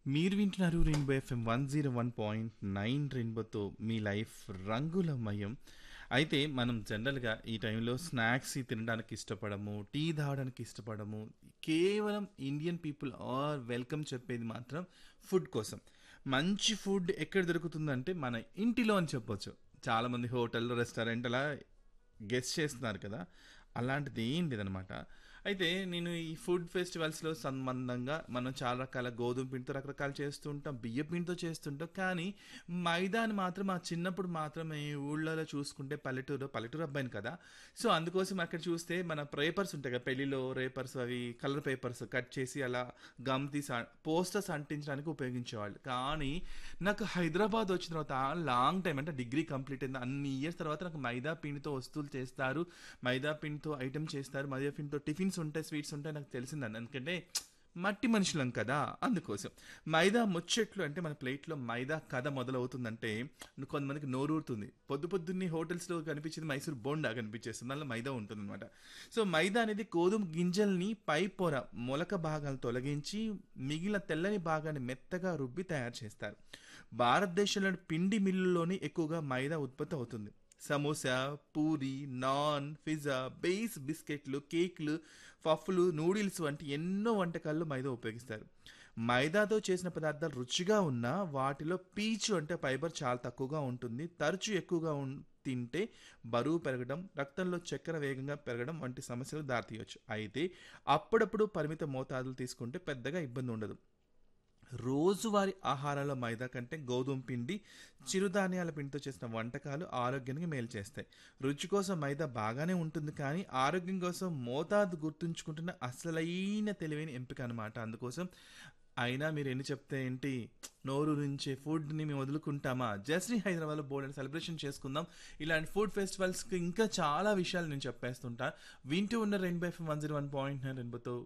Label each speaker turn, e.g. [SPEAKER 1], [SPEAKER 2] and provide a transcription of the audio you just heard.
[SPEAKER 1] మీరు వింటున్నారు rainbow FM one zero one point nine రెయిన్బోతో మీ లైఫ్ రంగులమయం అయితే మనం జనరల్గా ఈ టైంలో స్నాక్స్ తినడానికి ఇష్టపడము టీ తాగడానికి ఇష్టపడము కేవలం ఇండియన్ పీపుల్ ఆర్ వెల్కమ్ చెప్పేది మాత్రం ఫుడ్ కోసం మంచి ఫుడ్ ఎక్కడ దొరుకుతుందంటే మన ఇంటిలో అని చెప్పొచ్చు చాలామంది హోటల్ రెస్టారెంట్ అలా గెస్ట్ చేస్తున్నారు కదా అలాంటిది ఏం లేదనమాట అయితే నేను ఈ ఫుడ్ ఫెస్టివల్స్లో సంబంధంగా మనం చాలా రకాల గోధుమ పిండితో రకరకాలు చేస్తూ ఉంటాం బియ్య పిండితో చేస్తుంటాం కానీ మైదాని మాత్రం ఆ చిన్నప్పుడు మాత్రం ఈ ఊళ్ళలో చూసుకుంటే పల్లెటూరు పల్లెటూరు అబ్బాయిని కదా సో అందుకోసం అక్కడ చూస్తే మన పేపర్స్ ఉంటాయి కదా పెళ్లిలో రేపర్స్ అవి కలర్ పేపర్స్ కట్ చేసి అలా గమ్ తీసి పోస్టర్స్ అంటించడానికి ఉపయోగించేవాళ్ళు కానీ నాకు హైదరాబాద్ వచ్చిన తర్వాత లాంగ్ టైం అంటే డిగ్రీ కంప్లీట్ అయింది అన్ని ఇయర్స్ తర్వాత నాకు మైదా పిండితో వస్తువులు చేస్తారు మైదా పిండితో ఐటమ్ చేస్తారు మైదా పిండితో టిఫిన్స్ ఉంటాయి స్వీట్స్ ఉంటాయి నాకు తెలిసిందండి ఎందుకంటే మట్టి మనుషులం కదా అందుకోసం మైదా ముచ్చట్లు అంటే మన ప్లేట్లో మైదా కథ మొదలవుతుందంటే కొంతమందికి నోరూరుతుంది పొద్దు పొద్దున్నే హోటల్స్లో కనిపించేది మైసూర్ బోండా కనిపించేస్తుంది దానిలో మైదా ఉంటుందన్నమాట సో మైదా అనేది గోధుమ గింజల్ని పై పొర మొలక భాగాలను తొలగించి మిగిలిన తెల్లని భాగాన్ని మెత్తగా రుబ్బి తయారు చేస్తారు భారతదేశంలోని పిండి మిల్లుల్లోని ఎక్కువగా మైదా ఉత్పత్తి అవుతుంది సమోసా పూరి నాన్ పిజ్జా బేస్ బిస్కెట్లు కేక్లు పఫ్లు నూడిల్స్ వంటి ఎన్నో వంటకాల్లో మైదా ఉపయోగిస్తారు మైదాతో చేసిన పదార్థాలు రుచిగా ఉన్నా వాటిలో పీచు అంటే ఫైబర్ చాలా తక్కువగా ఉంటుంది తరచు ఎక్కువగా ఉం తింటే బరువు పెరగడం రక్తంలో చక్కెర వేగంగా పెరగడం వంటి సమస్యలు దారితీయవచ్చు అయితే అప్పుడప్పుడు పరిమిత మోతాదులు తీసుకుంటే పెద్దగా ఇబ్బంది ఉండదు రోజువారీ ఆహారంలో మైదా కంటే గోధుమ పిండి చిరుధాన్యాల పిండితో చేసిన వంటకాలు ఆరోగ్యానికి మేలు చేస్తాయి రుచి కోసం మైదా బాగానే ఉంటుంది కానీ ఆరోగ్యం కోసం మోతాదు గుర్తుంచుకుంటున్న అసలైన తెలివైన ఎంపిక అనమాట అందుకోసం అయినా మీరు ఎన్ని చెప్తే ఏంటి నోరు నుంచి ఫుడ్ని మేము వదులుకుంటామా జస్ట్రీ హైదరాబాద్లో బోర్డ్ అండ్ సెలబ్రేషన్ చేసుకుందాం ఇలాంటి ఫుడ్ ఫెస్టివల్స్కి ఇంకా చాలా విషయాలు నేను చెప్పేస్తుంటా వింటూ ఉన్న rainbow FM one zero one point nine రెయిన్బోతో